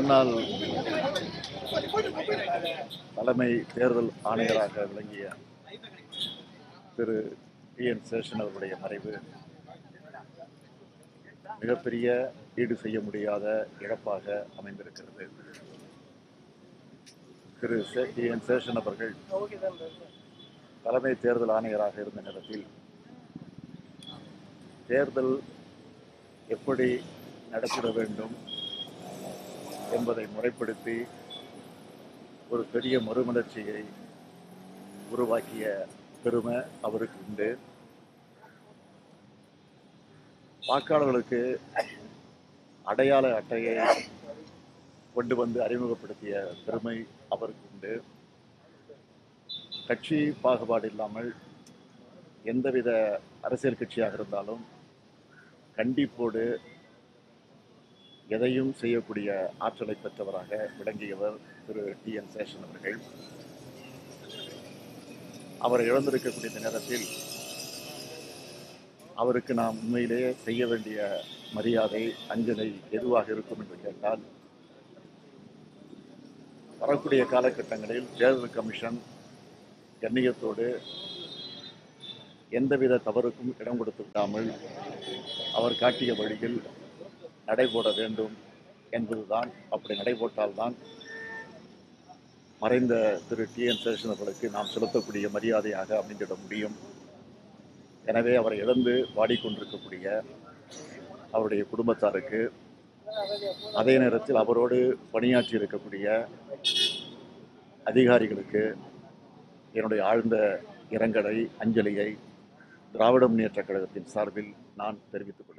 முன்னாள் தலைமை தேர்தல் ஆணையராக விளங்கிய திரு டி என் சேஷன் அவருடைய மறைவு மிகப்பெரிய ஈடு செய்ய முடியாத இழப்பாக அமைந்திருக்கிறது திரு சே- டி என் சேஷன் அவர்கள் தலைமை தேர்தல் ஆணையராக இருந்த நேரத்தில் தேர்தல் எப்படி நடத்திட வேண்டும் என்பதை முறைப்படுத்தி ஒரு பெரிய மறுமலர்ச்சியை உருவாக்கிய பெருமை அவருக்கு உண்டு வாக்காளர்களுக்கு அடையாள அட்டையை கொண்டு வந்து அறிமுகப்படுத்திய பெருமை அவருக்கு உண்டு கட்சி பாகுபாடு இல்லாமல் எந்தவித அரசியல் கட்சியாக இருந்தாலும் கண்டிப்போடு எதையும் செய்யக்கூடிய ஆற்றலை பெற்றவராக விளங்கியவர் திரு டி என் சேஷன் அவர்கள் அவர் இழந்திருக்கக்கூடிய இந்த நேரத்தில் அவருக்கு நாம் உண்மையிலேயே செய்ய வேண்டிய மரியாதை அஞ்சலி எதுவாக இருக்கும் என்று கேட்டால் வரக்கூடிய காலகட்டங்களில் தேர்தல் கமிஷன் கண்ணியத்தோடு எந்தவித தவறுக்கும் இடம் கொடுத்து விடாமல் அவர் காட்டிய வழியில் நடைபோட வேண்டும் என்பதுதான் அப்படி நடைபோட்டால்தான் மறைந்த திரு டி என் சேஷன் அவர்களுக்கு நாம் செலுத்தக்கூடிய மரியாதையாக அமைந்திட முடியும் எனவே அவரை இழந்து வாடிக்கொண்டிருக்கக்கூடிய அவருடைய குடும்பத்தாருக்கு அதே நேரத்தில் அவரோடு பணியாற்றி இருக்கக்கூடிய அதிகாரிகளுக்கு என்னுடைய ஆழ்ந்த இரங்கலை அஞ்சலியை திராவிட முன்னேற்றக் கழகத்தின் சார்பில் நான் தெரிவித்துக் கொள்கிறேன்